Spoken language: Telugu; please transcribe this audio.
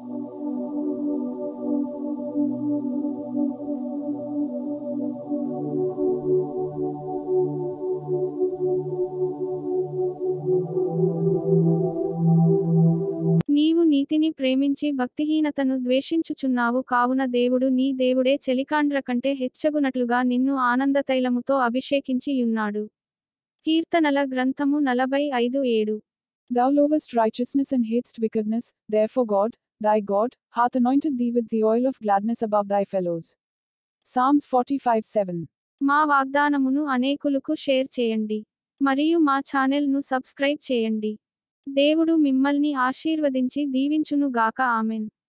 నీవు నీతిని ప్రేమించి భక్తిహీనతను ద్వేషించుచున్నావు కావున దేవుడు నీ దేవుడే చెలికాండ్ర కంటే హెచ్చగునట్లుగా నిన్ను ఆనందతైలముతో అభిషేకించి యున్నాడు కీర్తనల గ్రంథము నలభై ఐదు ఏడు Thou lovest righteousness and hatest wickedness, therefore God, thy God, hath anointed thee with the oil of gladness above thy fellows. Psalms 45 7. మా వాగ్దానమును అనేకులకు షేర్ చేయండి మరియు మా ఛానెల్ను సబ్స్క్రైబ్ చేయండి దేవుడు మిమ్మల్ని ఆశీర్వదించి దీవించును గాక ఆమెన్